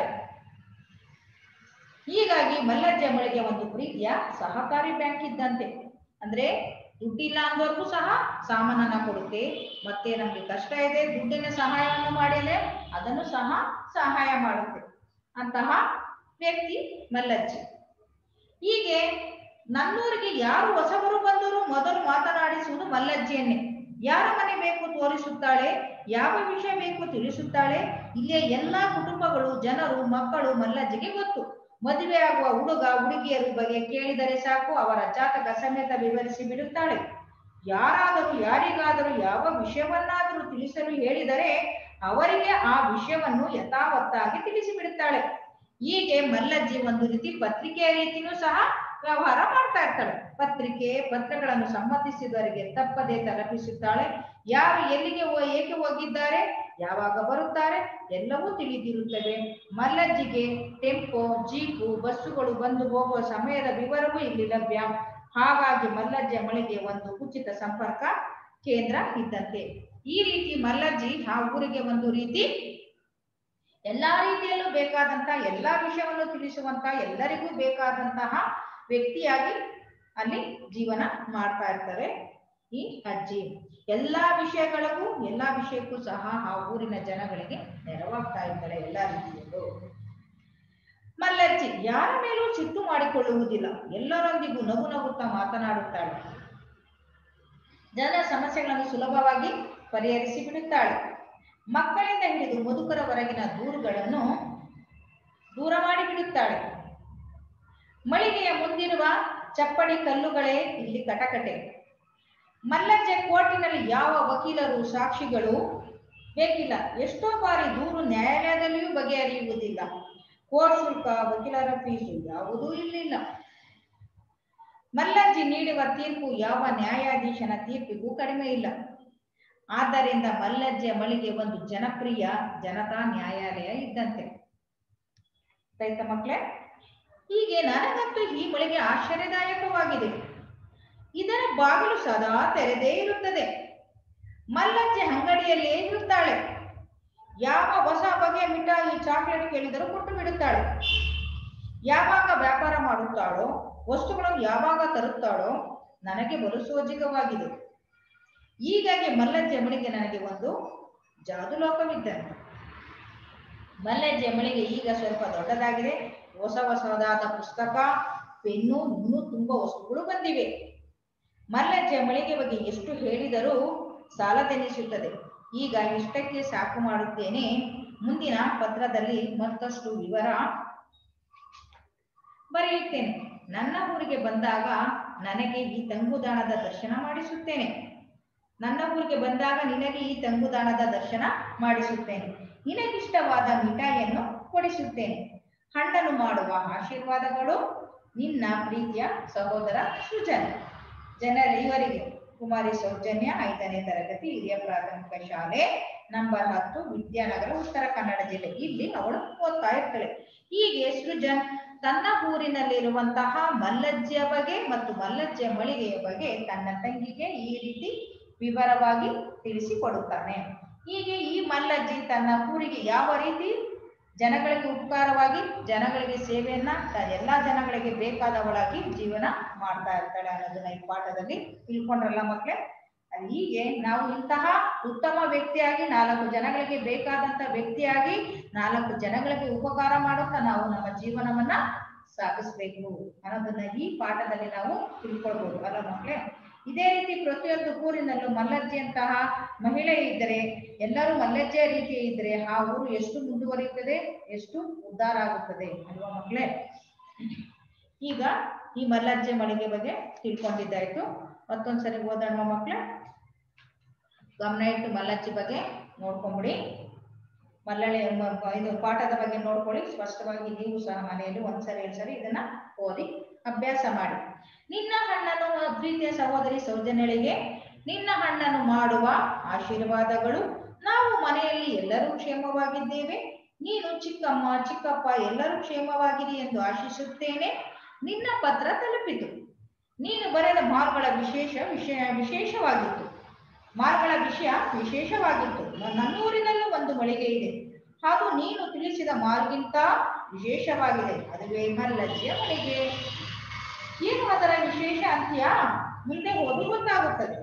ಹೀಗಾಗಿ ಮಲ್ಲಜ್ಜ ಮಳಿಗೆ ಒಂದು ಪ್ರೀತಿಯ ಸಹಕಾರಿ ಬ್ಯಾಂಕ್ ಇದ್ದಂತೆ ಅಂದ್ರೆ ದುಡ್ಡಿಲ್ಲ ಅಂದವ್ರಿಗೂ ಸಹ ಸಾಮಾನನ್ನ ಕೊಡುತ್ತೆ ಮತ್ತೆ ನಮ್ಗೆ ಕಷ್ಟ ಇದೆ ದುಡ್ಡಿನ ಸಹಾಯವನ್ನು ಮಾಡಿದ್ರೆ ಅದನ್ನು ಸಹ ಸಹಾಯ ಮಾಡುತ್ತೆ ಅಂತಹ ವ್ಯಕ್ತಿ ಮಲ್ಲಜ್ಜಿ ಹೀಗೆ ನನ್ನೂರಿಗೆ ಯಾರು ಹೊಸಬರು ಬಂದರೂ ಮೊದಲು ಮಾತನಾಡಿಸುವುದು ಮಲ್ಲಜ್ಜಿಯನ್ನೇ ಯಾರ ಮನೆ ಬೇಕು ತೋರಿಸುತ್ತಾಳೆ ಯಾವ ವಿಷಯ ಬೇಕು ತಿಳಿಸುತ್ತಾಳೆ ಇಲ್ಲಿಯ ಎಲ್ಲಾ ಕುಟುಂಬಗಳು ಜನರು ಮಕ್ಕಳು ಮಲ್ಲಜ್ಜಿಗೆ ಗೊತ್ತು ಮದುವೆ ಆಗುವ ಹುಡುಗ ಹುಡುಗಿಯರು ಬಗ್ಗೆ ಕೇಳಿದರೆ ಸಾಕು ಅವರ ಜಾತಕ ಸಮೇತ ವಿವರಿಸಿ ಬಿಡುತ್ತಾಳೆ ಯಾರಾದರೂ ಯಾರಿಗಾದರೂ ಯಾವ ವಿಷಯವನ್ನಾದರೂ ತಿಳಿಸಲು ಹೇಳಿದರೆ ಅವರಿಗೆ ಆ ವಿಷಯವನ್ನು ಯಥಾವತ್ತಾಗಿ ತಿಳಿಸಿಬಿಡುತ್ತಾಳೆ ಹೀಗೆ ಮಲ್ಲಜ್ಜಿ ಒಂದು ರೀತಿ ಪತ್ರಿಕೆಯ ರೀತಿನೂ ಸಹ ವ್ಯವಹಾರ ಮಾಡ್ತಾ ಇರ್ತಾಳೆ ಪತ್ರಿಕೆ ಪತ್ರಗಳನ್ನು ಸಮ್ಮತಿಸಿದವರಿಗೆ ತಪ್ಪದೆ ತಲುಪಿಸುತ್ತಾಳೆ ಯಾರು ಎಲ್ಲಿಗೆ ಹೋ- ಏಕೆ ಹೋಗಿದ್ದಾರೆ ಯಾವಾಗ ಬರುತ್ತಾರೆ ಎಲ್ಲವೂ ತಿಳಿದಿರುತ್ತವೆ ಮಲ್ಲಜ್ಜಿಗೆ ಟೆಂಪೋ ಜೀಪು ಬಸ್ಸುಗಳು ಬಂದು ಹೋಗುವ ಸಮಯದ ವಿವರವೂ ಇಲ್ಲಿ ಲಭ್ಯ ಹಾಗಾಗಿ ಮಲ್ಲಜ್ಜಿ ಮಳಿಗೆ ಒಂದು ಉಚಿತ ಸಂಪರ್ಕ ಕೇಂದ್ರ ಇದ್ದಂತೆ ಈ ರೀತಿ ಮಲ್ಲಜ್ಜಿ ಆ ಊರಿಗೆ ಒಂದು ರೀತಿ ಎಲ್ಲಾ ರೀತಿಯಲ್ಲೂ ಬೇಕಾದಂತಹ ಎಲ್ಲಾ ವಿಷಯವನ್ನು ತಿಳಿಸುವಂತ ಎಲ್ಲರಿಗೂ ಬೇಕಾದಂತಹ ವ್ಯಕ್ತಿಯಾಗಿ ಅಲ್ಲಿ ಜೀವನ ಮಾಡ್ತಾ ಇರ್ತಾರೆ ಈ ಅಜ್ಜಿ ಎಲ್ಲಾ ವಿಷಯಗಳಿಗೂ ಎಲ್ಲಾ ವಿಷಯಕ್ಕೂ ಸಹ ಆ ಊರಿನ ಜನಗಳಿಗೆ ನೆರವಾಗ್ತಾ ಇರ್ತಾಳೆ ಎಲ್ಲಾ ರೀತಿಯಲ್ಲೂ ಮಲ್ಲಜ್ಜಿ ಯಾರ ಮೇಲೂ ಸಿಟ್ಟು ಮಾಡಿಕೊಳ್ಳುವುದಿಲ್ಲ ಎಲ್ಲರೊಂದಿಗೂ ನಗು ನಗುತ್ತಾ ಮಾತನಾಡುತ್ತಾಳೆ ಜನರ ಸಮಸ್ಯೆಗಳನ್ನು ಸುಲಭವಾಗಿ ಪರಿಹರಿಸಿ ಬಿಡುತ್ತಾಳೆ ಮಕ್ಕಳಿಂದ ಹಿಡಿದು ಮುದುಕರವರೆಗಿನ ದೂರುಗಳನ್ನು ದೂರ ಮಾಡಿ ಬಿಡುತ್ತಾಳೆ ಮಳಿಗೆಯ ಮುಂದಿರುವ ಚಪ್ಪಡಿ ಕಲ್ಲುಗಳೇ ಇಲ್ಲಿ ಕಟಕಟೆ ಮಲ್ಲಜ್ಜೆ ಕೋರ್ಟಿನಲ್ಲಿ ಯಾವ ವಕೀಲರು ಸಾಕ್ಷಿಗಳು ಬೇಕಿಲ್ಲ ಎಷ್ಟೋ ಬಾರಿ ದೂರು ನ್ಯಾಯಾಲಯದಲ್ಲಿಯೂ ಬಗೆಹರಿಯುವುದಿಲ್ಲ ಕೋರ್ಟ್ ಶುಲ್ಕ ವಕೀಲರ ಫೀಸು ಯಾವುದೂ ಇಲ್ಲಿಲ್ಲ ಮಲ್ಲಜ್ಜಿ ನೀಡುವ ತೀರ್ಪು ಯಾವ ನ್ಯಾಯಾಧೀಶನ ತೀರ್ಪಿಗೂ ಕಡಿಮೆ ಇಲ್ಲ ಆದ್ದರಿಂದ ಮಲ್ಲಜ್ಜೆ ಮಳಿಗೆ ಒಂದು ಜನಪ್ರಿಯ ಜನತಾ ನ್ಯಾಯಾಲಯ ಇದ್ದಂತೆ ರೈತ ಮಕ್ಕಳೇ ಹೀಗೆ ನನಗಂತೂ ಈ ಮಳಿಗೆ ಆಶ್ಚರ್ಯದಾಯಕವಾಗಿದೆ ಇದರ ಬಾಗಿಲು ಸದಾ ತೆರೆದೇ ಇರುತ್ತದೆ ಮಲ್ಲಜ್ಜೆ ಅಂಗಡಿಯಲ್ಲಿಯೇ ಇರುತ್ತಾಳೆ ಯಾವ ಹೊಸ ಬಗೆಯ ಮಿಠಾಯಿ ಚಾಕ್ಲೇಟ್ ಕೇಳಿದರೂ ಕೊಟ್ಟು ಬಿಡುತ್ತಾಳೆ ಯಾವಾಗ ವ್ಯಾಪಾರ ಮಾಡುತ್ತಾಳೋ ವಸ್ತುಗಳನ್ನು ಯಾವಾಗ ತರುತ್ತಾಳೋ ನನಗೆ ಬಲು ಸೋಜಿಗವಾಗಿದೆ ಹೀಗಾಗಿ ಮಲ್ಲಜ್ಜೆ ಮಳಿಗೆ ನನಗೆ ಒಂದು ಜಾದು ಲೋಕವಿದ್ದಂತೆ ಮಲ್ಲಜ್ಜೆ ಮಳಿಗೆ ಈಗ ಸ್ವಲ್ಪ ದೊಡ್ಡದಾಗಿದೆ ಹೊಸ ಹೊಸದಾದ ಪುಸ್ತಕ ಪೆನ್ನು ಇನ್ನೂ ತುಂಬಾ ವಸ್ತುಗಳು ಬಂದಿವೆ ಮಲ್ಲಜ್ಜೆ ಮಳಿಗೆ ಬಗ್ಗೆ ಎಷ್ಟು ಹೇಳಿದರೂ ಸಾಲದೆನಿಸುತ್ತದೆ ಈಗ ಇಷ್ಟಕ್ಕೆ ಸಾಕು ಮಾಡುತ್ತೇನೆ ಮುಂದಿನ ಪತ್ರದಲ್ಲಿ ಮತ್ತಷ್ಟು ವಿವರ ಬರೆಯುತ್ತೇನೆ ನನ್ನ ಊರಿಗೆ ಬಂದಾಗ ನನಗೆ ಈ ತಂಗುದಾಣದ ದರ್ಶನ ಮಾಡಿಸುತ್ತೇನೆ ನನ್ನ ಊರಿಗೆ ಬಂದಾಗ ನಿನಗೆ ಈ ತಂಗುದಾಣದ ದರ್ಶನ ಮಾಡಿಸುತ್ತೇನೆ ನಿನಗಿಷ್ಟವಾದ ಮಿಠಾಯಿಯನ್ನು ಕೊಡಿಸುತ್ತೇನೆ ಹಣ್ಣನ್ನು ಮಾಡುವ ಆಶೀರ್ವಾದಗಳು ನಿನ್ನ ಪ್ರೀತಿಯ ಸಹೋದರ ಸೃಜನ್ ಜನರ ಇವರಿಗೆ ಕುಮಾರಿ ಸೌಜನ್ಯ ಐದನೇ ತರಗತಿ ಹಿರಿಯ ಪ್ರಾಥಮಿಕ ಶಾಲೆ ನಂಬರ್ ಹತ್ತು ವಿದ್ಯಾನಗರ ಉತ್ತರ ಕನ್ನಡ ಜಿಲ್ಲೆ ಇಲ್ಲಿ ಅವಳು ಓದ್ತಾ ಇರ್ತಾಳೆ ಹೀಗೆ ಸೃಜನ್ ತನ್ನ ಊರಿನಲ್ಲಿರುವಂತಹ ಮಲ್ಲಜ್ಜಿಯ ಬಗ್ಗೆ ಮತ್ತು ಮಲ್ಲಜ್ಜಿಯ ಮಳಿಗೆಯ ಬಗ್ಗೆ ತನ್ನ ತಂಗಿಗೆ ಈ ರೀತಿ ವಿವರವಾಗಿ ತಿಳಿಸಿಕೊಡುತ್ತಾನೆ ಹೀಗೆ ಈ ಮಲ್ಲಜ್ಜಿ ತನ್ನ ಊರಿಗೆ ಯಾವ ರೀತಿ ಜನಗಳಿಗೆ ಉಪಕಾರವಾಗಿ ಜನಗಳಿಗೆ ಸೇವೆಯನ್ನ ತ- ಎಲ್ಲಾ ಜನಗಳಿಗೆ ಬೇಕಾದವಳಾಗಿ ಜೀವನ ಮಾಡ್ತಾ ಇರ್ತಾಳೆ ಅನ್ನೋದನ್ನ ಈ ಪಾಠದಲ್ಲಿ ತಿಳ್ಕೊಂಡ್ರಲ್ಲ ಮಕ್ಳೇ ಅದು ಹೀಗೆ ನಾವು ಇಂತಹ ಉತ್ತಮ ವ್ಯಕ್ತಿಯಾಗಿ ನಾಲ್ಕು ಜನಗಳಿಗೆ ಬೇಕಾದಂತ ವ್ಯಕ್ತಿಯಾಗಿ ನಾಲ್ಕು ಜನಗಳಿಗೆ ಉಪಕಾರ ಮಾಡುತ್ತಾ ನಾವು ನಮ್ಮ ಜೀವನವನ್ನ ಸಾಗಿಸ್ಬೇಕು ಅನ್ನೋದನ್ನ ಈ ಪಾಠದಲ್ಲಿ ನಾವು ತಿಳ್ಕೊಳ್ಬಹುದು ಅಲ್ಲ ಮಕ್ಳೇ ಇದೇ ರೀತಿ ಪ್ರತಿಯೊಂದು ಊರಿನಲ್ಲೂ ಮಲ್ಲಜ್ಜಿಯಂತಹ ಮಹಿಳೆ ಇದ್ದರೆ ಎಲ್ಲರೂ ಮಲ್ಲಜ್ಜಿಯ ರೀತಿ ಇದ್ರೆ ಆ ಊರು ಎಷ್ಟು ಮುಂದುವರಿಯುತ್ತದೆ ಎಷ್ಟು ಉದ್ಧಾರ ಆಗುತ್ತದೆ ಅಲ್ವಾ ಮಕ್ಳೇ ಈಗ ಈ ಮಲ್ಲಜ್ಜೆ ಮಳಿಗೆ ಬಗ್ಗೆ ತಿಳ್ಕೊಂಡಿದ್ದಾಯ್ತು ಮತ್ತೊಂದ್ಸರಿ ಓದೋಣ ಮಕ್ಳೇ ಗಮನ ಇಟ್ಟು ಮಲ್ಲಜ್ಜಿ ಬಗ್ಗೆ ನೋಡ್ಕೊಂಬಿಡಿ ಮಲ್ಲಳೆ ಮ- ಮ- ಇದು ಪಾಠದ ಬಗ್ಗೆ ನೋಡ್ಕೊಳ್ಳಿ ಸ್ಪಷ್ಟವಾಗಿ ನೀವು ಸಹ ಮನೆಯಲ್ಲಿ ಒಂದ್ಸರಿ ಎರಡ್ ಸರಿ ಇದನ್ನ ಓದಿ ಅಭ್ಯಾಸ ಮಾಡಿ ನಿನ್ನ ಹಣ್ಣನ್ನು ಪ್ರೀತಿಯ ಸಹೋದರಿ ಸೌಜನ್ಯಳಿಗೆ ನಿನ್ನ ಹಣ್ಣನ್ನು ಮಾಡುವ ಆಶೀರ್ವಾದಗಳು ನಾವು ಮನೆಯಲ್ಲಿ ಎಲ್ಲರೂ ಕ್ಷೇಮವಾಗಿದ್ದೇವೆ ನೀನು ಚಿಕ್ಕಮ್ಮ ಚಿಕ್ಕಪ್ಪ ಎಲ್ಲರೂ ಕ್ಷೇಮವಾಗಿರಿ ಎಂದು ಆಶಿಸುತ್ತೇನೆ ನಿನ್ನ ಪತ್ರ ತಲುಪಿತು ನೀನು ಬರೆದ ಮಾರ್ಗಳ ವಿಶೇಷ ವಿಷಯ ವಿಶೇಷವಾಗಿತ್ತು ಮಾರ್ಗಳ ವಿಷಯ ವಿಶೇಷವಾಗಿತ್ತು ನ- ನನ್ನೂರಿನಲ್ಲೂ ಒಂದು ಮಳಿಗೆ ಇದೆ ಹಾಗೂ ನೀನು ತಿಳಿಸಿದ ಮಾರ್ಗಿಂತ ವಿಶೇಷವಾಗಿದೆ ಅದುವೇ ಮಲ್ಲಜ್ಜಿಯ ಮಳಿಗೆ ಏನು ಅದರ ವಿಶೇಷ ಅಂತೀಯಾ ಮುಂದೆ ಓದು ಗೊತ್ತಾಗುತ್ತದೆ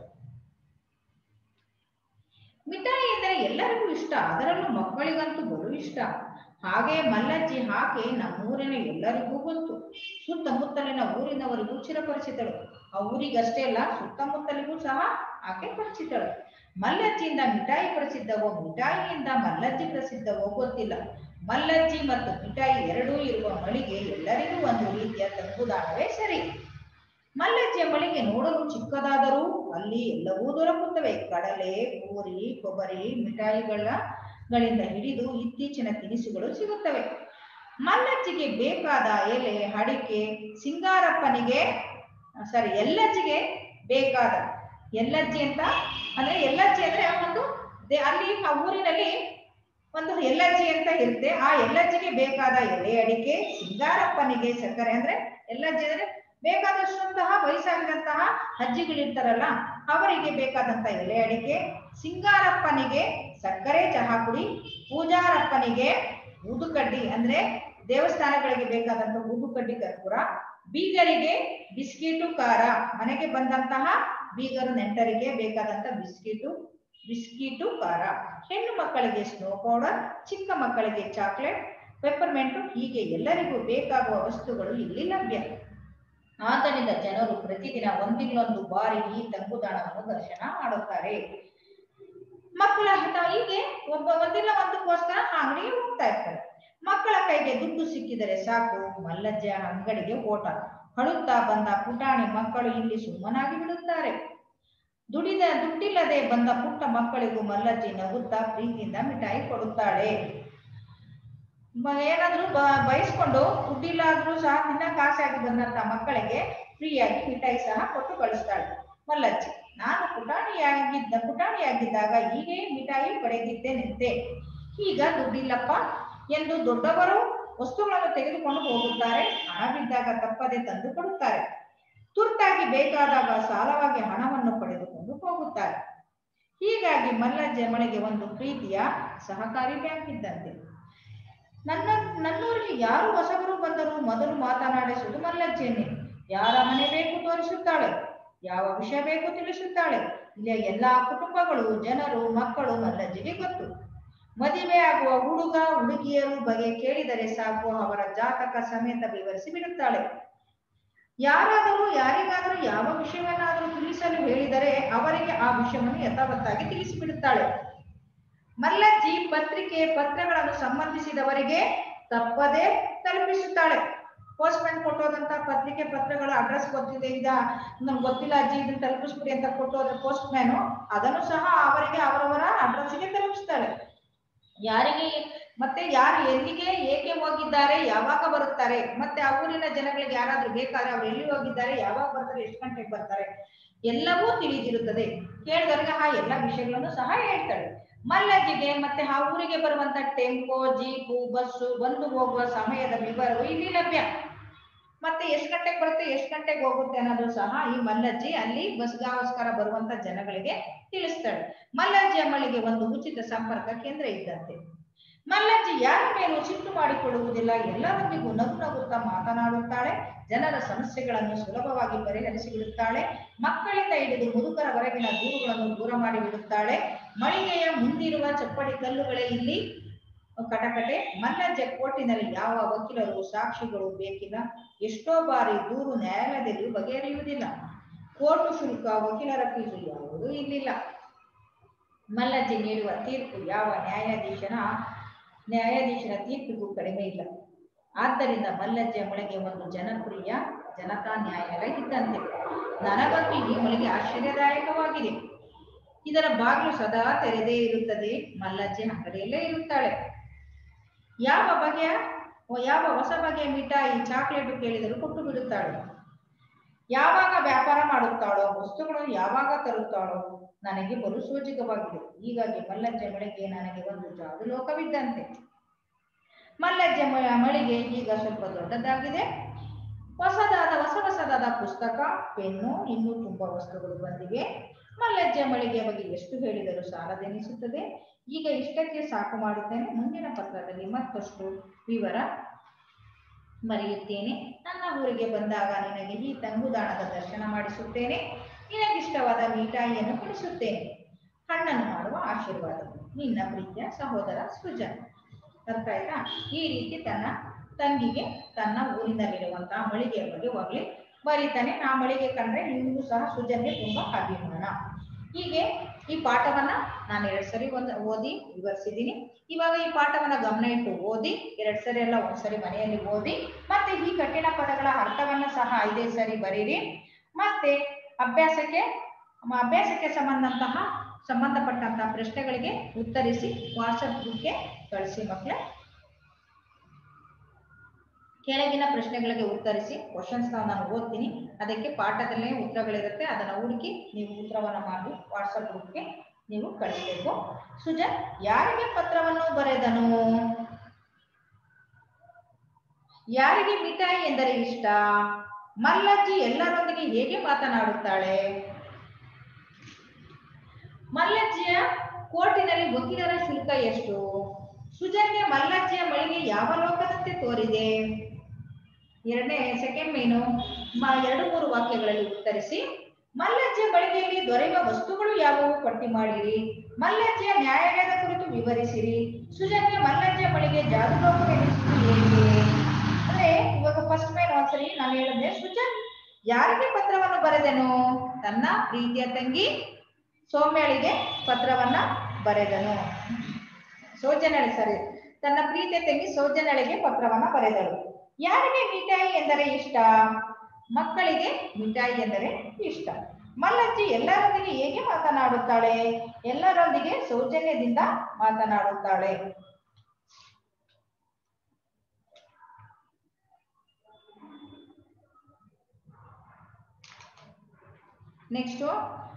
ಮಿಠಾಯಿ ಎಂದರೆ ಎಲ್ಲರಿಗೂ ಇಷ್ಟ ಅದರಲ್ಲೂ ಮಕ್ಕಳಿಗಂತೂ ಬಲು ಇಷ್ಟ ಹಾಗೆ ಮಲ್ಲಜ್ಜಿ ಹಾಗೆ ನಮ್ಮೂರಿನ ಎಲ್ಲರಿಗೂ ಗೊತ್ತು ಸುತ್ತಮುತ್ತಲಿನ ಊರಿನವರಿಗೂ ಚಿರಪರಿಚಿತಳು ಆ ಊರಿಗಷ್ಟೇ ಅಲ್ಲ ಸುತ್ತಮುತ್ತಲಿಗೂ ಸಹ ಆಕೆ ಪರಿಚಿತಳು ಮಲ್ಲಜ್ಜಿಯಿಂದ ಮಿಠಾಯಿ ಪ್ರಸಿದ್ಧವೋ ಮಿಠಾಯಿಯಿಂದ ಮಲ್ಲಜ್ಜಿ ಪ್ರಸಿದ್ಧವೋ ಗೊತ್ತಿಲ್ಲ ಮಲ್ಲಜ್ಜಿ ಮತ್ತು ಮಿಠಾಯಿ ಎರಡೂ ಇರುವ ಮಳಿಗೆ ಎಲ್ಲರಿಗೂ ಒಂದು ರೀತಿಯ ತಂಗುದಾಣವೇ ಸರಿ ಮಲ್ಲಜ್ಜಿಯ ಮಳಿಗೆ ನೋಡಲು ಚಿಕ್ಕದಾದರೂ ಅಲ್ಲಿ ಎಲ್ಲವೂ ದೊರಕುತ್ತವೆ ಕಡಲೆ ಪೂರಿ ಕೊಬ್ಬರಿ ಮಿಠಾಯಿಗಳ ಗಳಿಂದ ಹಿಡಿದು ಇತ್ತೀಚಿನ ತಿನಿಸುಗಳು ಸಿಗುತ್ತವೆ ಮಲ್ಲಜ್ಜಿಗೆ ಬೇಕಾದ ಎಲೆ ಅಡಿಕೆ ಸಿಂಗಾರಪ್ಪನಿಗೆ ಸಾರಿ ಎಲ್ಲಜ್ಜಿಗೆ ಬೇಕಾದ ಎಲ್ಲಜ್ಜಿ ಅಂತ ಅಂದ್ರೆ ಎಲ್ಲಜ್ಜಿ ಅಂದ್ರೆ ಒಂದು ದೇ- ಅಲ್ಲಿ ಆ ಊರಿನಲ್ಲಿ ಒಂದು ಎಲ್ಲಜ್ಜಿ ಅಂತ ಇರುತ್ತೆ ಆ ಎಲ್ಲಜ್ಜಿಗೆ ಬೇಕಾದ ಎಲೆ ಅಡಿಕೆ ಸಿಂಗಾರಪ್ಪನಿಗೆ ಸಕ್ಕರೆ ಅಂದ್ರೆ ಎಲ್ಲಜ್ಜಿ ಅಂದ್ರೆ ಬೇಕಾದಷ್ಟಂತಹ ವಯಸ್ಸಾಗಿದಂತಹ ಅಜ್ಜಿಗಳಿರ್ತಾರಲ್ಲ ಅವರಿಗೆ ಬೇಕಾದಂತ ಎಲೆ ಅಡಿಕೆ ಸಿಂಗಾರಪ್ಪನಿಗೆ ಸಕ್ಕರೆ ಚಹಾ ಪುಡಿ ಪೂಜಾರಪ್ಪನಿಗೆ ಊದುಕಡ್ಡಿ ಅಂದ್ರೆ ದೇವಸ್ಥಾನಗಳಿಗೆ ಬೇಕಾದಂತ ಊದುಕಡ್ಡಿ ಕರ್ಪೂರ ಬೀಗರಿಗೆ ಬಿಸ್ಕಿಟು ಖಾರ ಮನೆಗೆ ಬಂದಂತಹ ಬೀಗರು ನೆಂಟರಿಗೆ ಬೇಕಾದಂತ ಬಿಸ್ಕಿಟು ಬಿಸ್ಕಿಟು ಖಾರ ಹೆಣ್ಣು ಮಕ್ಕಳಿಗೆ ಸ್ನೋ ಪೌಡರ್ ಚಿಕ್ಕ ಮಕ್ಕಳಿಗೆ ಚಾಕ್ಲೇಟ್ ಪೆಪ್ಪರ್ಮೆಂಟು ಹೀಗೆ ಎಲ್ಲರಿಗೂ ಬೇಕಾಗುವ ವಸ್ತುಗಳು ಇಲ್ಲಿ ಲಭ್ಯ ಆದ್ದರಿಂದ ಜನರು ಪ್ರತಿದಿನ ಒಂದಿಲ್ಲೊಂದು ಬಾರಿ ಈ ತಂಗುದಾಣವನ್ನು ದರ್ಶನ ಮಾಡುತ್ತಾರೆ ಮಕ್ಕಳ ಹಠ ಹೀಗೆ ಒಬ್ಬ ಒಂದಿಲ್ಲ ಒಂದಕ್ಕೋಸ್ಕರ ಆ ಅಂಗಡಿಗೆ ಹೋಗ್ತಾ ಇರ್ತಾರೆ ಮಕ್ಕಳ ಕೈಗೆ ದುಡ್ಡು ಸಿಕ್ಕಿದರೆ ಸಾಕು ಮಲ್ಲಜ್ಜ ಅಂಗಡಿಗೆ ಓಟ ಅಳುತ್ತಾ ಬಂದ ಪುಟಾಣಿ ಮಕ್ಕಳು ಇಲ್ಲಿ ಸುಮ್ಮನಾಗಿ ಬಿಡುತ್ತಾರೆ ದುಡಿದ ದುಡ್ಡಿಲ್ಲದೆ ಬಂದ ಪುಟ್ಟ ಮಕ್ಕಳಿಗೂ ಮಲ್ಲಜ್ಜಿ ನಗುತ್ತಾ ಪ್ರೀತಿಯಿಂದ ಮಿಠಾಯಿ ಕೊಡುತ್ತಾಳೆ ಮ- ಏನಾದ್ರೂ ಬ- ಬಯಸ್ಕೊಂಡು ದುಡ್ಡಿಲ್ಲಾದ್ರೂ ಸಹ ತಿನ್ನಕ್ ಆಸೆಯಾಗಿ ಬಂದಂತ ಮಕ್ಕಳಿಗೆ ಫ್ರೀಯಾಗಿ ಮಿಠಾಯಿ ಸಹ ಕೊಟ್ಟು ಕಳಿಸ್ತಾಳೆ ಮಲ್ಲಜ್ಜಿ ನಾನು ಪುಟಾಣಿಯಾಗಿದ್ದ ಪುಟಾಣಿಯಾಗಿದ್ದಾಗ ಹೀಗೆ ಮಿಠಾಯಿ ಪಡೆದಿದ್ದೇನೆಂತೆ ಈಗ ದುಡ್ಡಿಲ್ಲಪ್ಪ ಎಂದು ದೊಡ್ಡವರು ವಸ್ತುಗಳನ್ನು ತೆಗೆದುಕೊಂಡು ಹೋಗುತ್ತಾರೆ ಹಣ ಬಿದ್ದಾಗ ತಪ್ಪದೆ ತಂದು ಕೊಡುತ್ತಾರೆ ತುರ್ತಾಗಿ ಬೇಕಾದಾಗ ಸಾಲವಾಗಿ ಹಣವನ್ನು ಪಡೆದುಕೊಂಡು ಹೋಗುತ್ತಾರೆ ಹೀಗಾಗಿ ಮಲ್ಲಜ್ಜ ಮಳೆಗೆ ಒಂದು ಪ್ರೀತಿಯ ಸಹಕಾರಿ ಬ್ಯಾಂಕ್ ಇದ್ದಂತೆ ನನ್ನ ನನ್ನೂರಿಗೆ ಯಾರು ಹೊಸಬರು ಬಂದರೂ ಮೊದಲು ಮಾತನಾಡಿಸುವುದು ಮಲ್ಲಜ್ಜೆಯನ್ನೇ ಯಾರ ಮನೆ ಬೇಕು ತೋರಿಸುತ್ತಾಳೆ ಯಾವ ವಿಷಯ ಬೇಕು ತಿಳಿಸುತ್ತಾಳೆ ಇಲ್ಲಿಯ ಎಲ್ಲಾ ಕುಟುಂಬಗಳು ಜನರು ಮಕ್ಕಳು ಮಲ್ಲಜ್ಜಿಗೆ ಗೊತ್ತು ಮದುವೆ ಆಗುವ ಹುಡುಗ ಹುಡುಗಿಯರು ಬಗ್ಗೆ ಕೇಳಿದರೆ ಸಾಕು ಅವರ ಜಾತಕ ಸಮೇತ ವಿವರಿಸಿ ಬಿಡುತ್ತಾಳೆ ಯಾರಾದರೂ ಯಾರಿಗಾದರೂ ಯಾವ ವಿಷಯವನ್ನಾದರೂ ತಿಳಿಸಲು ಹೇಳಿದರೆ ಅವರಿಗೆ ಆ ವಿಷಯವನ್ನು ಯಥಾವತ್ತಾಗಿ ತಿಳಿಸಿಬಿಡುತ್ತಾಳೆ ಮಲ್ಲಜ್ಜಿ ಪತ್ರಿಕೆ ಪತ್ರಗಳನ್ನು ಸಂಬಂಧಿಸಿದವರಿಗೆ ತಪ್ಪದೆ ತಲುಪಿಸುತ್ತಾಳೆ ಪೋಸ್ಟ್ಮನ್ ಕೊಟ್ಟೋದಂತ ಪತ್ರಿಕೆ ಪತ್ರಗಳ ಅಡ್ರೆಸ್ ಗೊತ್ತಿದೆ ಇದ ನಮ್ಗೆ ಗೊತ್ತಿಲ್ಲ ಅಜ್ಜಿ ಇದನ್ನ ತಲುಪಿಸ್ಬಿಡಿ ಅಂತ ಕೊಟ್ಟೋದ ಪೋಸ್ಟ್ ಮ್ಯಾನು ಅದನ್ನು ಸಹ ಅವರಿಗೆ ಅವರವರ ಅಡ್ರೆಸ್ಗೆ ತಲುಪಿಸ್ತಾಳೆ ಯಾರಿಗೆ ಮತ್ತೆ ಯಾರು ಎಲ್ಲಿಗೆ ಏಕೆ ಹೋಗಿದ್ದಾರೆ ಯಾವಾಗ ಬರುತ್ತಾರೆ ಮತ್ತೆ ಆ ಊರಿನ ಜನಗಳಿಗೆ ಯಾರಾದ್ರೂ ಬೇಕಾದ್ರೆ ಅವ್ರು ಎಲ್ಲಿ ಹೋಗಿದ್ದಾರೆ ಯಾವಾಗ ಬರ್ತಾರೆ ಎಷ್ಟು ಗಂಟೆಗೆ ಬರ್ತಾರೆ ಎಲ್ಲವೂ ತಿಳಿದಿರುತ್ತದೆ ಕೇಳಿದವರಿಗೆ ಆ ಎಲ್ಲ ವಿಷಯಗಳನ್ನು ಸಹ ಹೇಳ್ತಾಳೆ ಮಲ್ಲಜ್ಜಿಗೆ ಮತ್ತೆ ಆ ಊರಿಗೆ ಬರುವಂತ ಟೆಂಪೋ ಜೀಪು ಬಸ್ಸು ಬಂದು ಹೋಗುವ ಸಮಯದ ವಿವರವು ಇಲ್ಲಿ ಲಭ್ಯ ಮತ್ತೆ ಎಷ್ಟು ಗಂಟೆಗೆ ಬರುತ್ತೆ ಎಷ್ಟು ಗಂಟೆಗೆ ಹೋಗುತ್ತೆ ಅನ್ನೋದು ಸಹ ಈ ಮಲ್ಲಜ್ಜಿ ಅಲ್ಲಿ ಬಸ್ಗಾವಸ್ಕರ ಬರುವಂತ ಜನಗಳಿಗೆ ತಿಳಿಸ್ತಾಳೆ ಮಲ್ಲಜ್ಜಿ ಅಮ್ಮಳಿಗೆ ಒಂದು ಉಚಿತ ಸಂಪರ್ಕ ಕೇಂದ್ರ ಇದ್ದಂತೆ ಮಲ್ಲಜ್ಜಿ ಯಾರ ಮೇಲೂ ಸಿಟ್ಟು ಮಾಡಿಕೊಳ್ಳುವುದಿಲ್ಲ ಎಲ್ಲರೊಂದಿಗೂ ನಗು ನಗುತ್ತಾ ಮಾತನಾಡುತ್ತಾಳೆ ಜನರ ಸಮಸ್ಯೆಗಳನ್ನು ಸುಲಭವಾಗಿ ಪರಿಹರಿಸಿ ಬಿಡುತ್ತಾಳೆ ಮಕ್ಕಳಿಂದ ಹಿಡಿದು ಮುದುಕರವರೆಗಿನ ದೂರುಗಳನ್ನು ದೂರ ಮಾಡಿ ಬಿಡುತ್ತಾಳೆ ಮಳಿಗೆಯ ಮುಂದಿರುವ ಚಪ್ಪಡಿ ಕಲ್ಲುಗಳೇ ಇಲ್ಲಿ ಕಟಕಟೆ ಮಲ್ಲಜ್ಜ ಕೋರ್ಟಿನಲ್ಲಿ ಯಾವ ವಕೀಲರು ಸಾಕ್ಷಿಗಳು ಬೇಕಿಲ್ಲ ಎಷ್ಟೋ ಬಾರಿ ದೂರು ನ್ಯಾಯಾಲಯದಲ್ಲಿ ಬಗೆಹರಿಯುವುದಿಲ್ಲ ಕೋರ್ಟು ಶುಲ್ಕ ವಕೀಲರ ಫೀಸು ಯಾವುದೂ ಇಲ್ಲಿಲ್ಲ ಮಲ್ಲಜ್ಜಿ ನೀಡುವ ತೀರ್ಪು ಯಾವ ನ್ಯಾಯಾಧೀಶನ ನ್ಯಾಯಾಧೀಶನ ತೀರ್ಪಿಗೂ ಕಡಿಮೆ ಇಲ್ಲ ಆದ್ದರಿಂದ ಮಲ್ಲಜ್ಜೆ ಮಳೆಗೆ ಒಂದು ಜನಪ್ರಿಯ ಜನತಾ ನ್ಯಾಯಾಲಯ ಇದ್ದಂತೆ ನನಗಂತೂ ಈ ಮಳಿಗೆ ಆಶ್ಚರ್ಯದಾಯಕವಾಗಿದೆ ಇದರ ಬಾಗಿಲು ಸದಾ ತೆರೆದೇ ಇರುತ್ತದೆ ಮಲ್ಲಜ್ಜೆ ಅಂಗಡಿಯಲ್ಲೇ ಇರುತ್ತಾಳೆ ಯಾವ ಬಗೆಯ ಯಾವ ಹೊಸ ಬಗೆಯ ಮಿಠಾಯಿ ಚಾಕ್ಲೇಟ್ ಕೇಳಿದರೂ ಕೊಟ್ಟು ಬಿಡುತ್ತಾಳೆ ಯಾವಾಗ ವ್ಯಾಪಾರ ಮಾಡುತ್ತಾಳೋ ವಸ್ತುಗಳನ್ನು ಯಾವಾಗ ತರುತ್ತಾಳೋ ನನಗೆ ಬಲು ಸೋಜಿಗವಾಗಿದೆ ಹೀಗಾಗಿ ಮಲ್ಲಜ್ಜೆ ಮಳಿಗೆ ನನಗೆ ಒಂದು ಜಾದು ಲೋಕವಿದ್ದಂತೆ ಮಲ್ಲಜ್ಜೆ ಮ- ಮಳಿಗೆ ಈಗ ಸ್ವಲ್ಪ ದೊಡ್ಡದಾಗಿದೆ ಹೊಸದಾದ ಹೊಸ ಹೊಸದಾದ ಪುಸ್ತಕ ಪೆನ್ನು ಇನ್ನೂ ತುಂಬಾ ವಸ್ತುಗಳು ಬಂದಿವೆ ಮಲ್ಲಜ್ಜೆ ಮಳಿಗೆಯ ಬಗ್ಗೆ ಎಷ್ಟು ಹೇಳಿದರೂ ಸಾಲದೆನಿಸುತ್ತದೆ ಈಗ ಇಷ್ಟಕ್ಕೆ ಸಾಕು ಮಾಡುತ್ತೇನೆ ಮುಂದಿನ ಪತ್ರದಲ್ಲಿ ಮತ್ತಷ್ಟು ವಿವರ ಮರೆಯುತ್ತೇನೆ ನನ್ನ ಊರಿಗೆ ಬಂದಾಗ ನಿನಗೆ ಈ ತಂಗುದಾಣದ ದರ್ಶನ ಮಾಡಿಸುತ್ತೇನೆ ನಿನಗಿಷ್ಟವಾದ ಮಿಠಾಯಿಯನ್ನು ಕೊಡಿಸುತ್ತೇನೆ ಹಣ್ಣನ್ನು ಮಾಡುವ ಆಶೀರ್ವಾದ ನಿನ್ನ ಪ್ರೀತಿಯ ಸಹೋದರ ಸೃಜನ್ ಅರ್ಥ ಆಯ್ತಾ ಈ ರೀತಿ ತನ್ನ ತಂಗಿಗೆ ತನ್ನ ಊರಿನಲ್ಲಿರುವಂತಹ ಮಳಿಗೆಯ ಬಗ್ಗೆ ಹೋಗ್ಲಿ ಬರೀತಾನೆ ನಾ ಮಳಿಗೆ ಕಂಡ್ರೆ ನಿಮಗೂ ಸಹ ಸುಜನ್ಗೆ ತುಂಬಾ ಅಭಿಮಾನ ಹೀಗೆ ಈ ಪಾಠವನ್ನ ನಾನು ಎರಡ್ ಸರಿ ಒಂದು ಓದಿ ವಿವರಿಸಿದ್ದೀನಿ ಇವಾಗ ಈ ಪಾಠವನ್ನ ಗಮನ ಇಟ್ಟು ಓದಿ ಎರಡ್ ಸರಿ ಎಲ್ಲ ಒಂದ್ಸರಿ ಮನೆಯಲ್ಲಿ ಓದಿ ಮತ್ತೆ ಈ ಕಠಿಣ ಪದಗಳ ಅರ್ಥವನ್ನ ಸಹ ಐದೈದು ಸರಿ ಬರೀರಿ ಮತ್ತೆ ಅಭ್ಯಾಸಕ್ಕೆ ಮ- ಅಭ್ಯಾಸಕ್ಕೆ ಸಂಬಂಧಂತಹ ಸಂಬಂಧಪಟ್ಟಂತಹ ಪ್ರಶ್ನೆಗಳಿಗೆ ಉತ್ತರಿಸಿ ವಾಟ್ಸಪ್ ಗ್ರೂಪ್ಗೆ ಕಳಿಸಿ ಮಕ್ಕಳೇ ಕೆಳಗಿನ ಪ್ರಶ್ನೆಗಳಿಗೆ ಉತ್ತರಿಸಿ ಕ್ವಶನ್ಸ್ ನಾನು ಓದ್ತೀನಿ ಅದಕ್ಕೆ ಪಾಠದಲ್ಲೇ ಉತ್ತರಗಳಿರುತ್ತೆ ಅದನ್ನ ಹುಡುಕಿ ನೀವು ಉತ್ತರವನ್ನ ಮಾಡಿ ವಾಟ್ಸಪ್ ಗ್ರೂಪ್ಗೆ ನೀವು ಕಳಿಸ್ಬೇಕು ಸುಜನ್ ಯಾರಿಗೆ ಪತ್ರವನ್ನು ಬರೆದನು ಯಾರಿಗೆ ಮಿಠಾಯಿ ಎಂದರೆ ಇಷ್ಟ ಮಲ್ಲಜ್ಜಿ ಎಲ್ಲರೊಂದಿಗೆ ಹೇಗೆ ಮಾತನಾಡುತ್ತಾಳೆ ಮಲ್ಲಜ್ಜಿಯ ಕೋರ್ಟಿನಲ್ಲಿ ವಕೀಲರ ಶುಲ್ಕ ಎಷ್ಟು ಸುಜನ್ಗೆ ಮಲ್ಲಜ್ಜಿಯ ಮಳಿಗೆ ಯಾವ ಲೋಕದಂತೆ ತೋರಿದೆ ಎರಡನೇ ಸೆಕೆಂಡ್ ಮೇನು ಮ- ಎರಡು ಮೂರು ವಾಕ್ಯಗಳಲ್ಲಿ ಉತ್ತರಿಸಿ ಮಲ್ಲಜ್ಜಿಯ ಮಳಿಗೆಯಲ್ಲಿ ದೊರೆಯುವ ವಸ್ತುಗಳು ಯಾವುವು ಪಟ್ಟಿ ಮಾಡಿರಿ ಮಲ್ಲಜ್ಜಿಯ ನ್ಯಾಯಾಲಯದ ಕುರಿತು ವಿವರಿಸಿರಿ ಸುಜನ್ಗೆ ಮಲ್ಲಜ್ಜಿಯ ಮಳಿಗೆ ಜಾದು ಲೋಕವೆನಿಸಿತು ಹೇಗೆ ಅಂದ್ರೆ ಇವಾಗ ಫಸ್ಟ್ ಮೇನ್ ಒಂದ್ಸರಿ ನಾನು ಹೇಳಿದೆ ಸುಜನ್ ಯಾರಿಗೆ ಪತ್ರವನ್ನು ಬರೆದನು ತನ್ನ ಪ್ರೀತಿಯ ತಂಗಿ ಸೌಮ್ಯಳಿಗೆ ಪತ್ರವನ್ನ ಬರೆದನು ಸೌಜನ್ಯಳಿ ಸರಿ ತನ್ನ ಪ್ರೀತಿಯ ತಂಗಿ ಸೌಜನ್ಯಳಿಗೆ ಪತ್ರವನ್ನ ಬರೆದಳು ಯಾರಿಗೆ ಮಿಠಾಯಿ ಎಂದರೆ ಇಷ್ಟ ಮಕ್ಕಳಿಗೆ ಮಿಠಾಯಿ ಎಂದರೆ ಇಷ್ಟ ಮಲ್ಲಜ್ಜಿ ಎಲ್ಲರೊಂದಿಗೆ ಹೇಗೆ ಮಾತನಾಡುತ್ತಾಳೆ ಎಲ್ಲರೊಂದಿಗೆ ಸೌಜನ್ಯದಿಂದ ಮಾತನಾಡುತ್ತಾಳೆ ನೆಕ್ಸ್ಟು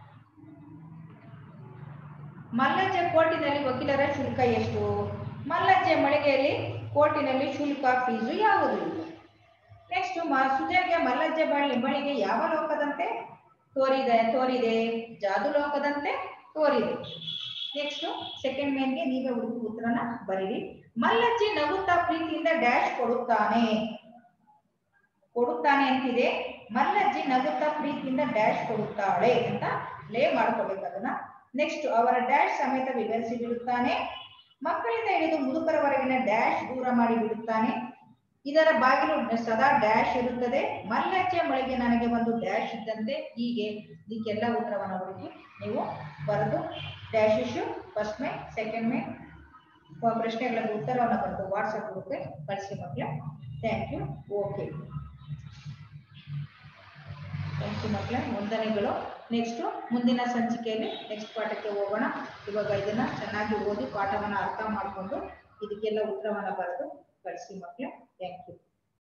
ಮಲ್ಲಜ್ಜೆ ಕೋರ್ಟಿನಲ್ಲಿ ವಕೀಲರ ಶುಲ್ಕ ಎಷ್ಟು ಮಲ್ಲಜ್ಜೆ ಮಳಿಗೆಯಲ್ಲಿ ಕೋರ್ಟಿನಲ್ಲಿ ಶುಲ್ಕ ಫೀಸು ಯಾವುದು ಇಲ್ಲ ನೆಕ್ಸ್ಟ್ ಸುಜನ್ಗೆ ಮಲ್ಲಜ್ಜೆ ಬಳಿ ಬಳಿಗೆ ಯಾವ ಲೋಕದಂತೆ ತೋರಿದೆ ತೋರಿದೆ ಜಾದು ಲೋಕದಂತೆ ತೋರಿದೆ ನೆಕ್ಸ್ಟ್ ಸೆಕೆಂಡ್ ಮೇನ್ಗೆ ನೀವೇ ಹುಡುಕಿ ಉತ್ತರನ ಬರೀರಿ ಮಲ್ಲಜ್ಜಿ ನಗುತ್ತಾ ಪ್ರೀತಿಯಿಂದ ಡ್ಯಾಶ್ ಕೊಡುತ್ತಾನೆ ಕೊಡುತ್ತಾನೆ ಅಂತಿದೆ ಮಲ್ಲಜ್ಜಿ ನಗುತ್ತಾ ಪ್ರೀತಿಯಿಂದ ಡ್ಯಾಶ್ ಕೊಡುತ್ತಾಳೆ ಅಂತ ಲೇ ಮಾಡ್ಕೋಬೇಕು ಅದನ್ನ ನೆಕ್ಸ್ಟ್ ಅವರ ಡ್ಯಾಶ್ ಸಮೇತ ವಿವರಿಸಿ ಬಿಡುತ್ತಾನೆ ಮಕ್ಕಳಿಂದ ಹಿಡಿದು ಮುದುಕರವರೆಗಿನ ಡ್ಯಾಶ್ ದೂರ ಮಾಡಿ ಬಿಡುತ್ತಾನೆ ಇದರ ಬಾಗಿಲು ಸದಾ ಡ್ಯಾಶ್ ಇರುತ್ತದೆ ಮಲ್ಲಜ್ಜೆ ಮಳೆಗೆ ನನಗೆ ಒಂದು ಡ್ಯಾಶ್ ಇದ್ದಂತೆ ಹೀಗೆ ಇದಕ್ಕೆಲ್ಲ ಉತ್ತರವನ್ನು ಹುಡುಕಿ ನೀವು ಬರೆದು dash issue first May second May ಪ್ರಶ್ನೆಗಳಿಗೆ ಉತ್ತರವನ್ನು ಬರೆದು ವಾಟ್ಸಪ್ ಗ್ರೂಪ್ಗೆ ಕಳಿಸಿ ಮಕ್ಕಳೇ thank you okay thank you ಮಕ್ಕಳೇ ವಂದನೆಗಳು ನೆಕ್ಸ್ಟ್ ಮುಂದಿನ ಸಂಚಿಕೆಯಲ್ಲಿ ನೆಕ್ಸ್ಟ್ ಪಾಠಕ್ಕೆ ಹೋಗೋಣ ಇವಾಗ ಇದನ್ನ ಚೆನ್ನಾಗಿ ಓದಿ ಪಾಠವನ್ನ ಅರ್ಥ ಮಾಡಿಕೊಂಡು ಇದಕ್ಕೆಲ್ಲ ಉತ್ತರವನ್ನ ಬರೆದು ಕಳಿಸಿ ಮಕ್ಕಳೇ ಥ್ಯಾಂಕ್ ಯು